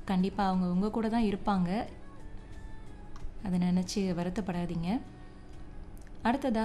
கண்டிப்பாக அவங்க உங்கள் கூட தான் இருப்பாங்க அதை நினச்சி வருத்தப்படாதீங்க அடுத்ததா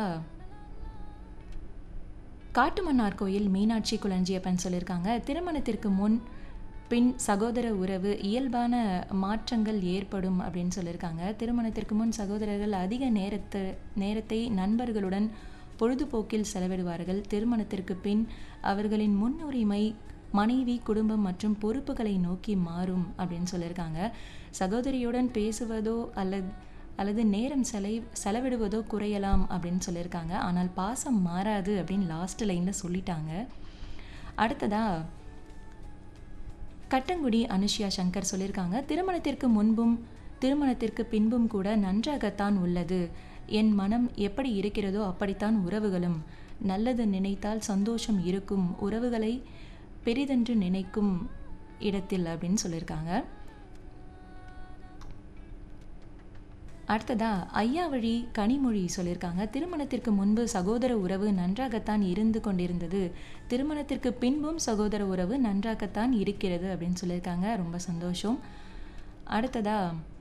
காட்டுமன்னார் கோயில் மீனாட்சி குளஞ்சியப்பன் சொல்லியிருக்காங்க திருமணத்திற்கு முன் பின் சகோதர உறவு இயல்பான மாற்றங்கள் ஏற்படும் அப்படின்னு சொல்லியிருக்காங்க திருமணத்திற்கு முன் சகோதரர்கள் அதிக நேரத்தை நேரத்தை நண்பர்களுடன் பொழுதுபோக்கில் செலவிடுவார்கள் திருமணத்திற்கு பின் அவர்களின் முன்னுரிமை மனைவி குடும்பம் மற்றும் பொறுப்புகளை நோக்கி மாறும் அப்படின்னு சொல்லியிருக்காங்க சகோதரியுடன் பேசுவதோ அல்லது அல்லது நேரம் செலை செலவிடுவதோ குறையலாம் அப்படின்னு சொல்லியிருக்காங்க ஆனால் பாசம் மாறாது அப்படின்னு லாஸ்ட் லைனில் சொல்லிட்டாங்க அடுத்ததா கட்டங்குடி அனுஷ்யா சங்கர் சொல்லியிருக்காங்க திருமணத்திற்கு முன்பும் திருமணத்திற்கு பின்பும் கூட நன்றாகத்தான் உள்ளது என் மனம் எப்படி இருக்கிறதோ அப்படித்தான் உறவுகளும் நல்லது நினைத்தால் சந்தோஷம் இருக்கும் உறவுகளை பெரிதென்று நினைக்கும் இடத்தில் அப்படின்னு சொல்லியிருக்காங்க அடுத்ததா ஐயா வழி கனிமொழி சொல்லியிருக்காங்க திருமணத்திற்கு முன்பு சகோதர உறவு நன்றாகத்தான் இருந்து கொண்டிருந்தது திருமணத்திற்கு பின்பும் சகோதர உறவு நன்றாகத்தான் இருக்கிறது அப்படின்னு சொல்லியிருக்காங்க ரொம்ப சந்தோஷம் அடுத்ததா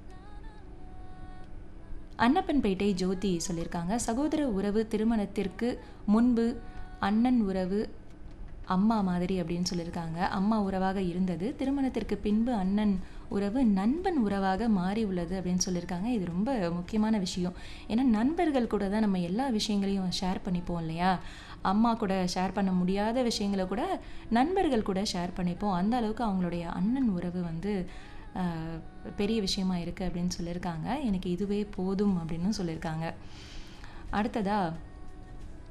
அன்னப்பன்பேட்டை ஜோதி சொல்லியிருக்காங்க சகோதர உறவு திருமணத்திற்கு முன்பு அண்ணன் உறவு அம்மா மாதிரி அப்படின்னு சொல்லியிருக்காங்க அம்மா உறவாக இருந்தது திருமணத்திற்கு பின்பு அண்ணன் உறவு நண்பன் உறவாக மாறி உள்ளது அப்படின்னு சொல்லியிருக்காங்க இது ரொம்ப முக்கியமான விஷயம் ஏன்னா நண்பர்கள் கூட தான் நம்ம எல்லா விஷயங்களையும் ஷேர் பண்ணிப்போம் இல்லையா அம்மா கூட ஷேர் பண்ண முடியாத விஷயங்களை கூட நண்பர்கள் கூட ஷேர் பண்ணிப்போம் அந்த அளவுக்கு அவங்களுடைய அண்ணன் உறவு வந்து ஆஹ், பெரிய விஷயமா இருக்குது அப்படின்னு சொல்லியிருக்காங்க எனக்கு இதுவே போதும் அப்படின்னு சொல்லியிருக்காங்க அடுத்ததா